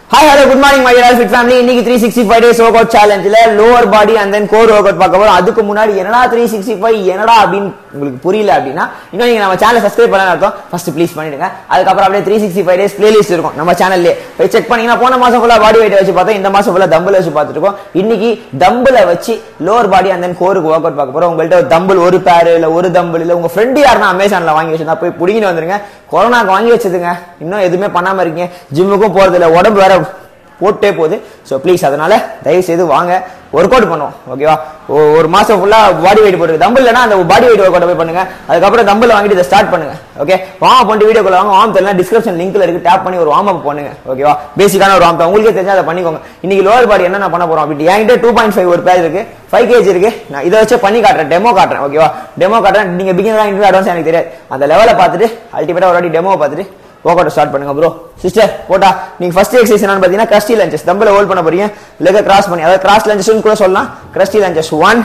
hi hello good morning my dear fit family இன்னைக்கு three sixty five days work out சேலஞ்சில் lower body and then core work out பார்க்க போறோம் அதுக்கு முன்னாடி என்னடா த்ரீ சிக்ஸ்டி ஃபைவ் என்னடா அப்படின்னு உங்களுக்கு புரியல அப்படின்னா இன்னும் நீங்க நம்ம சேனல் சப்ஸ்கிரைப் பண்ண அர்த்தம் ஃபர்ஸ்ட் ப்ளீஸ் பண்ணிடுங்க அதுக்கப்புறம் அப்படியே three sixty five days playlist இருக்கும் நம்ம சேனல்லே போய் செக் பண்ணீங்கன்னா போன மாசம் ஃபுல்லா பாடி வெயிட் வச்சு பார்த்தோம் இந்த மாசம் ஃபுல்லா தம்பிள் வச்சு பார்த்துட்டு இருக்கோம் இன்னைக்கு தம்பிள வச்சு லோவர் பாடி அண்ட் தென் கோருக்கு ஒர்க் அவுட் பார்க்க போறோம் உங்கள்ட்ட தம்பிள் ஒரு பேர் இல்ல ஒரு தம்பிள் இல்ல உங்க ஃப்ரெண்டு யாருன்னா அமேசான்ல வாங்கி வச்சிருந்தா போய் புடிங்கிட்டு வந்துருங்க கொரோனாக்கு வாங்கி வச்சதுங்க இன்னும் எதுவுமே பண்ணாம இருக்கீங்க ஜிம்முக்கும் போறது இல்ல உடம்பு வேற போட்டே போகுது ஸோ ப்ளீஸ் அதனால தயவு செய்து வாங்க ஒர்க் அவுட் பண்ணுவோம் ஓகேவா ஒரு மாசம் ஃபுல்லா பாடி வெயிட் போட்டு தம்பிள் இல்லைனா அந்த பாடி வெயிட் ஒர்க் அவுட் போய் பண்ணுங்க அதுக்கப்புறம் தம்பிள் வாங்கிட்டு இதை ஸ்டார்ட் பண்ணுங்க ஓகே வார்ம் பண்ணிட்டு வீடியோ கால் வாங்க வார்ம் தெரியல டிஸ்கிரிப்ஷன் லிங்க்ல இருக்கு டேப் பண்ணி ஒரு வார்ம் அப் பண்ணுங்க ஓகேவா பேசிக்கான ஒரு வார்ம் உங்களுக்கே தெரிஞ்சா அதை பண்ணிக்கோங்க இன்னைக்கு லோவர் பாடி என்ன நான் பண்ண போறோம் அப்படி என்கிட்ட டூ பாயிண்ட் ஃபைவ் ஒரு பேர் இருக்கு ஃபைவ் கேஜி இருக்கு நான் இதை வச்சு பண்ணி காட்டுறேன் டெமோ காட்டுறேன் ஓகேவா டெமோ காட்டுறேன் நீங்க பிகினர் இன்டர்வியூ அட்வான்ஸ் எனக்கு தெரியாது அந்த லெவலை பார்த்துட்டு அல்டிமேட்டா ஒரு வாட்டி டெமோ பார்த்துட்டு ஒர்க் அவுட் ஸ்டார்ட் பண்ணுங்க ப்ரோ சிஸ்டர் போட்டா நீங்க ஃபர்ஸ்ட் எக்ஸசைஸ் என்னன்னு பாத்தீங்கன்னா கிரஸ்டி லஞ்சஸ் தம்பில் ஹோல்ட் பண்ண போறீங்க லெக கிராஸ் பண்ணி அதாவது கிராஸ் லஞ்சஸ் கூட சொல்லலாம் curtsy lunges one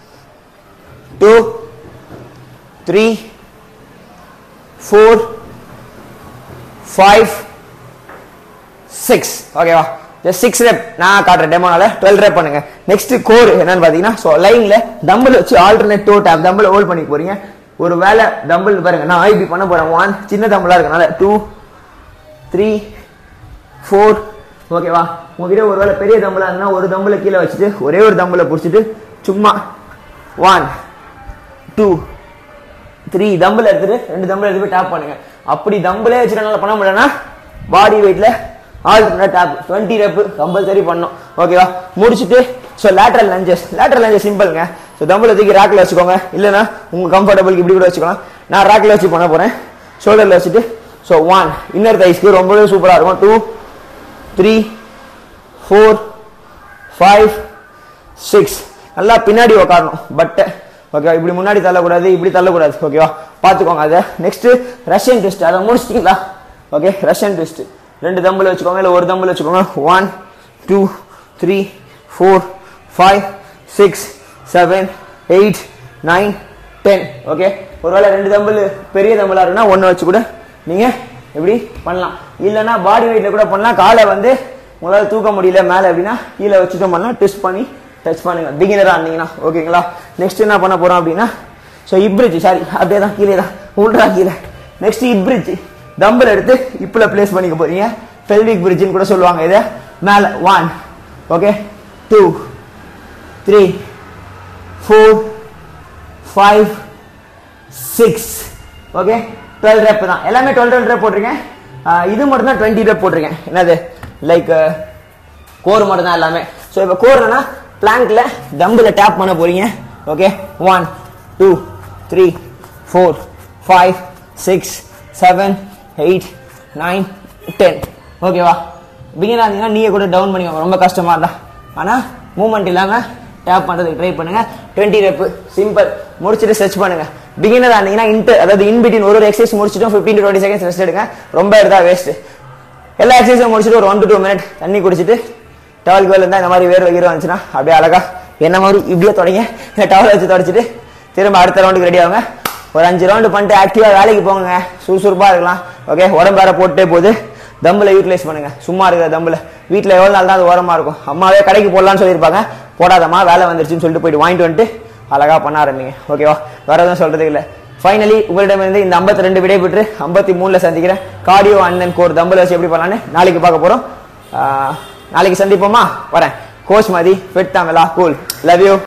two three four five six ஓகேவா ஜஸ்ட் சிக்ஸ் ரெப் நான் காட்டுறேன் டெமோனால டுவெல் ரெப் பண்ணுங்க நெக்ஸ்ட் கோர் என்னன்னு பாத்தீங்கன்னா ஸோ லைன்ல தம்பிள் வச்சு alternate toe tap dumbbell hold பண்ணி போறீங்க ஒரு வேலை தம்பிள் பாருங்க நான் இப்படி பண்ண போறேன் ஒன் சின்ன தம்பிளா இருக்கனால டூ த்ரீ ஃபோர் ஓகேவா உங்ககிட்ட ஒரு வேலை பெரிய தம்பிளா இருந்தா ஒரு தம்பிளை கீழே வச்சுட்டு ஒரே ஒரு தம்பிளை பிடிச்சிட்டு சும்மா ஒன் டூ த்ரீ தம்பிள் எடுத்துட்டு ரெண்டு தம்பிள் எடுத்து போய் டேப் பண்ணுங்க அப்படி தம்பிளே வச்சுட்டு பண்ண முடியலன்னா பாடி வெயிட்ல alternate tap twenty rep compulsory பண்ணும் ஓகேவா முடிச்சுட்டு so lateral lunges lateral lunges சிம்பிள்ங்க ஸோ தம்பிளை தூக்கி ரேக்கில் வச்சுக்கோங்க இல்லைன்னா உங்க கம்ஃபர்டபுளுக்கு இப்படி கூட வச்சுக்கலாம் நான் ரேக்கில் வச்சு பண்ண போறேன் ஷோல்டரில் வச்சுட்டு ஸோ ஒன் இன்னர் தைஸ்க்கு ரொம்பவே சூப்பராக இருக்கும் two three four five six நல்லா பின்னாடி உக்காரணும் பட்டை ஓகேவா இப்படி முன்னாடி தள்ளக்கூடாது இப்படி தள்ளக்கூடாது ஓகேவா பார்த்துக்கோங்க அதை நெக்ஸ்ட் ரஷ்யன் ட்விஸ்ட் அதை முடிச்சிட்டீங்களா ஓகே ரஷ்யன் ட்விஸ்ட் ரெண்டு தம்பிள் வச்சுக்கோங்க இல்லை ஒரு தம்பிள் வச்சுக்கோங்க one two three four five six seven eight nine ten okay ஒருவேளை ரெண்டு தம்பிள் பெரிய தம்பிளா இருக்குன்னா ஒன்று வச்சு கூட நீங்க எப்படி பண்ணலாம் இல்லைன்னா பாடி வெயிட்ல கூட பண்ணலாம் காலை வந்து உங்களால் தூக்க முடியல மேலே அப்படின்னா கீழே வச்சுட்டும் பண்ணலாம் ட்விஸ்ட் பண்ணி டச் பண்ணுங்க பிகினரா இருந்தீங்கன்னா ஓகேங்களா நெக்ஸ்ட் என்ன பண்ண போறோம் அப்படின்னா ஸோ இப்ரிட்ஜ் சாரி அப்படியே தான் கீழே தான் உள்றா கீழே நெக்ஸ்ட் இப்ரிட்ஜ் தம்பிள் எடுத்து இப்பில் பிளேஸ் பண்ணிக்க போறீங்க பெல்விக் பிரிட்ஜ்னு கூட சொல்லுவாங்க இதை மேலே one okay two three four five six okay twelve rep தான் எல்லாமே டுவெல் டுவெல் ரெப் போட்டிருக்கேன் ஆஹ் இது மட்டும் தான் டுவெண்ட்டி ரெப் போட்டிருக்கேன் என்னது லைக் கோர் மட்டும் தான் எல்லாமே ஸோ இப்போ கோர்னா பிளாங்க்ல தம்பில் டேப் பண்ண போறீங்க okay one two three four five six seven eight nine ten ஓகேவா பிகினா இருந்தீங்கன்னா நீங்க கூட டவுன் பண்ணிக்கோங்க ரொம்ப கஷ்டமா இருந்தா ஆனா மூவ்மெண்ட் இல்லாம டேப் பண்றதுக்கு ட்ரை பண்ணுங்க டுவெண்ட்டி ரெப் சிம்பிள் முடிச்சுட்டு சர்ச் பண்ணுங்க பிகினர் இருந்தீங்கன்னா இன்டர் அதாவது இன் பிட்வீன் ஒரு ஒரு எக்ஸசைஸ் முடிச்சிட்டோம் fifteen to twenty seconds rest எடுங்க ரொம்ப எடுத்தா வேஸ்ட் எல்லா எக்ஸசைஸும் முடிச்சுட்டு ஒரு ஒன் டு டூ மினிட் தண்ணி குடிச்சிட்டு டவல் கோல் இருந்தால் இந்த மாதிரி வேர்வை கீரை வந்துச்சுன்னா அப்படியே அழகா என்ன மாதிரி இப்படியே தொடங்க இந்த டவல் வச்சு தொடச்சிட்டு திரும்ப அடுத்த ரவுண்டுக்கு ரெடி ஆகுங்க ஒரு அஞ்சு ரவுண்டு பண்ணிட்டு ஆக்டிவா வேலைக்கு போங்க சுறுசுறுப்பா இருக்கலாம் ஓகே உடம்பு வேற போட்டே போகுது தம்பில் யூட்டிலைஸ் பண்ணுங்க சும்மா இருக்கிற தம்பில் வீட்டில் எவ்வளோ நாள் தான் அது ஓரமா இருக்கும் அம்மாவே கடைக்கு போடலாம்னு சொல்லியிருப்பாங்க போடாதம்மா வேலை வந்துருச்சுன்னு சொல்லிட்டு போயிட்டு வாங்கிட்டு வந்துட்டு அழகா பண்ண ஆரம்பிங்க ஓகேவா வேற எதுவும் சொல்றதுக்கு இல்லை ஃபைனலி உங்களிடமிருந்து இந்த 52 ரெண்டு விடை பெற்று ஐம்பத்தி மூணுல சந்திக்கிறேன் கார்டியோ அண்ணன் கோர் தம்பில் வச்சு எப்படி பண்ணலான்னு நாளைக்கு பார்க்க போறோம் ஆஹ் நாளைக்கு சந்திப்போமா வரேன் கோச் மதி ஃபிட் தமிழா கூல் லவ் யூ